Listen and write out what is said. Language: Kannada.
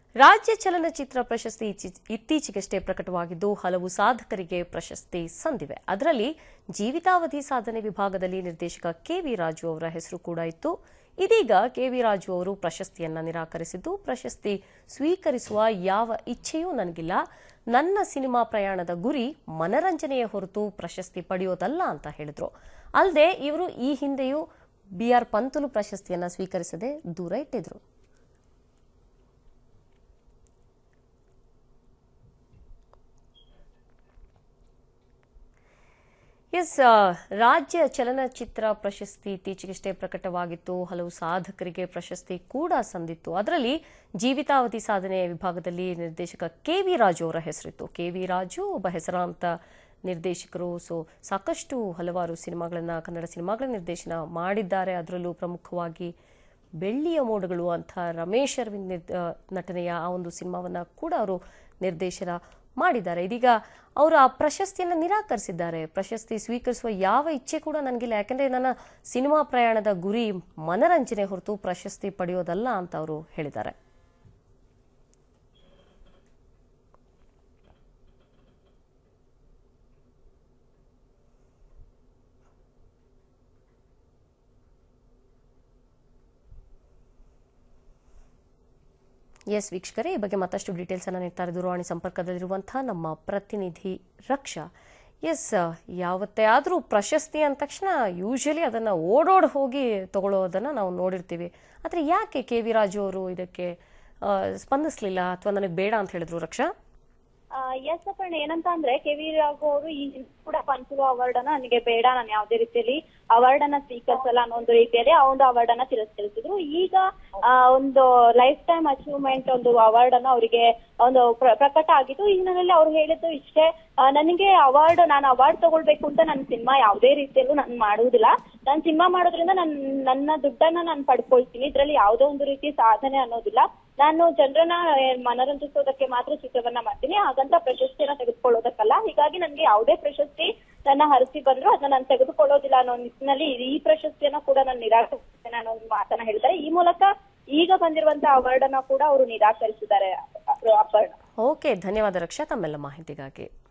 ರಾಜ್ಯ ಚಲನಚಿತ್ರ ಪ್ರಶಸ್ತಿ ಇಚ್ಚಿ- ಇತ್ತೀಚೆಗಷ್ಟೇ ಪ್ರಕಟವಾಗಿದ್ದು ಹಲವು ಸಾಧಕರಿಗೆ ಪ್ರಶಸ್ತಿ ಸಂದಿವೆ ಅದರಲ್ಲಿ ಜೀವಿತಾವಧಿ ಸಾಧನೆ ವಿಭಾಗದಲ್ಲಿ ನಿರ್ದೇಶಕ ಕೆವಿ ರಾಜು ಅವರ ಹೆಸರು ಕೂಡ ಇತ್ತು ಇದೀಗ ಕೆವಿ ರಾಜು ಅವರು ಪ್ರಶಸ್ತಿಯನ್ನ ನಿರಾಕರಿಸಿದ್ದು ಪ್ರಶಸ್ತಿ ಸ್ವೀಕರಿಸುವ ಯಾವ ಇಚ್ಛೆಯೂ ನನಗಿಲ್ಲ ನನ್ನ ಸಿನಿಮಾ ಪ್ರಯಾಣದ ಗುರಿ ಮನರಂಜನೆಯ ಹೊರತು ಪ್ರಶಸ್ತಿ ಪಡೆಯೋದಲ್ಲ ಅಂತ ಹೇಳಿದ್ರು ಅಲ್ಲದೆ ಇವರು ಈ ಹಿಂದೆಯೂ ಬಿಆರ್ ಪಂತುಲು ಪ್ರಶಸ್ತಿಯನ್ನ ಸ್ವೀಕರಿಸದೆ ದೂರ ಇಟ್ಟಿದ್ರು ಎಸ್ ಆ, ರಾಜ್ಯ ಚಲನಚಿತ್ರ ಪ್ರಶಸ್ತಿ ಇತ್ತೀಚೆಗಷ್ಟೇ ಪ್ರಕಟವಾಗಿತ್ತು ಹಲವು ಸಾಧಕರಿಗೆ ಪ್ರಶಸ್ತಿ ಕೂಡ ಸಂದಿತ್ತು ಅದರಲ್ಲಿ ಜೀವಿತಾವಧಿ ಸಾಧನೆ ವಿಭಾಗದಲ್ಲಿ ನಿರ್ದೇಶಕ ಕೆ ವಿ ರಾಜು ಅವರ ಹೆಸರಿತ್ತು ಕೆ ವಿ ರಾಜು ಒಬ್ಬ ಹೆಸರಾಂತ ನಿರ್ದೇಶಕರು ಸೊ ಸಾಕಷ್ಟು ಹಲವಾರು ಸಿನಿಮಾಗಳನ್ನ ಕನ್ನಡ ಸಿನಿಮಾಗಳ ನಿರ್ದೇಶನ ಮಾಡಿದ್ದಾರೆ ಅದರಲ್ಲೂ ಪ್ರಮುಖವಾಗಿ ಬೆಳ್ಳಿಯ ಮೋಡಗಳು ಅಂತ ರಮೇಶ್ ಅರವಿಂದ್ ನಿರ್- ಆ, ನಟನೆಯ ಆ ಒಂದು ಸಿನಿಮಾವನ್ನ ಕೂಡ ಅವರು ನಿರ್ದೇಶನ ಮಾಡಿದ್ದಾರೆ ಇದೀಗ ಅವರು ಆ ಪ್ರಶಸ್ತಿಯನ್ನು ನಿರಾಕರಿಸಿದ್ದಾರೆ ಪ್ರಶಸ್ತಿ ಸ್ವೀಕರಿಸುವ ಯಾವ ಇಚ್ಛೆ ಕೂಡ ನನಗಿಲ್ಲ ಯಾಕಂದ್ರೆ ನನ್ನ ಸಿನಿಮಾ ಪ್ರಯಾಣದ ಗುರಿ ಮನರಂಜನೆ ಹೊರತು ಪ್ರಶಸ್ತಿ ಪಡೆಯೋದಲ್ಲ ಅಂತ ಅವರು ಹೇಳಿದ್ದಾರೆ ಎಸ್ ವೀಕ್ಷಕರೇ ಈ ಬಗ್ಗೆ ಮತ್ತಷ್ಟು ಡೀಟೇಲ್ಸ್ ಅನ್ನ ನೀಡ್ತಾರೆ ದೂರವಾಣಿ ಸಂಪರ್ಕದಲ್ಲಿರುವಂತಹ ನಮ್ಮ ಪ್ರತಿನಿಧಿ ರಕ್ಷಾ ಎಸ್ ಯಾವತ್ತೇ ಆದರೂ ಪ್ರಶಸ್ತಿ ಅಂದ ತಕ್ಷಣ ಯೂಶಲಿ ಅದನ್ನ ಓಡೋಡ್ ಹೋಗಿ ತಗೊಳ್ಳೋದನ್ನ ನಾವು ನೋಡಿರ್ತೀವಿ ಆದರೆ ಯಾಕೆ ಕೆ ವಿ ರಾಜು ಅವರು ಇದಕ್ಕೆ ಆ, ಸ್ಪಂದಿಸ್ಲಿಲ್ಲ ಅಥವಾ ನನಗೆ ಬೇಡ ಅಂತ ಹೇಳಿದ್ರು ರಕ್ಷಾ ಎಸ್ ಅಪರ್ಣ ಏನಂತ ಅಂದ್ರೆ ಕೆ ವಿ ರಾಘು ಅವರು ಈ ಹಿಂದೆ ಕೂಡ ಪಂಚುಲು ಅವಾರ್ಡ್ ಅನ್ನ ನನಗೆ ಬೇಡ ನಾನು ಯಾವುದೇ ರೀತಿಯಲ್ಲಿ ಅವಾರ್ಡ್ ಅನ್ನ ಸ್ವೀಕರಿಸಲ್ಲ ಅನ್ನೋ ಒಂದು ರೀತಿಯಲ್ಲಿ ಆ ಒಂದು ಅವಾರ್ಡ್ ಅನ್ನ ತಿರಸ್ಕರಿಸಿದ್ರು ಈಗ ಆ, ಒಂದು ಲೈಫ್ ಟೈಮ್ ಅಚೀವ್ಮೆಂಟ್ ಒಂದು ಅವಾರ್ಡ್ ಅನ್ನ ಅವರಿಗೆ ಒಂದು ಪ್ರ- ಪ್ರಕಟ ಆಗಿದ್ದು ಈ ಹಿನ್ನೆಲೆಯಲ್ಲಿ ಅವ್ರು ಹೇಳಿದ್ದು ಇಷ್ಟೇ ಆ, ನನಗೆ ಅವಾರ್ಡ್ ನಾನು ಅವಾರ್ಡ್ ತಗೊಳ್ಬೇಕು ಅಂತ ನನ್ನ ಸಿನಿಮಾ ಯಾವುದೇ ರೀತಿಯಲ್ಲೂ ನಾನು ಮಾಡುವುದಿಲ್ಲ ನಾನು ಸಿನಿಮಾ ಮಾಡೋದ್ರಿಂದ ನನ್ ನನ್ನ ದುಡ್ಡನ್ನ ನಾನು ಪಡ್ಕೊಳ್ತೀನಿ ಇದ್ರಲ್ಲಿ ಯಾವುದೋ ಒಂದು ರೀತಿ ಸಾಧನೆ ಅನ್ನೋದಿಲ್ಲ ನಾನು ಜನರನ್ನ ಮನರಂಜಿಸೋದಕ್ಕೆ ಮಾತ್ರ ಚಿತ್ರವನ್ನ ಮಾಡ್ತೀನಿ ಹಾಗಂತ ಪ್ರಶಸ್ತಿಯನ್ನ ತೆಗೆದುಕೊಳ್ಳೋದಕ್ಕಲ್ಲ ಹೀಗಾಗಿ ನನ್ಗೆ ಯಾವುದೇ ಪ್ರಶಸ್ತಿ ನನ್ನ ಹರಿಸಿ ಬಂದ್ರು ಅದನ್ನ ನಾನು ತೆಗೆದುಕೊಳ್ಳೋದಿಲ್ಲ ಅನ್ನೋ ನಿಟ್ಟಿನಲ್ಲಿ ಈ ಪ್ರಶಸ್ತಿಯನ್ನ ಕೂಡ ನಾನು ನಿರಾಕರಿಸ್ತೇನೆ ಅನ್ನೋ ಒಂದು ಮಾತನ್ನ ಹೇಳಿದ್ದಾರೆ ಈ ಮೂಲಕ ಈಗ ಬಂದಿರುವಂತ ಅವಾರ್ಡ್ ಅನ್ನ ಕೂಡ ಅವರು ನಿರಾಕರಿಸಿದ್ದಾರೆ ಅ- ಅಪರ್ಣ ಓಕೆ ಧನ್ಯವಾದ ರಕ್ಷಾ ತಮ್ಮೆಲ್ಲ ಮಾಹಿತಿಗಾಗಿ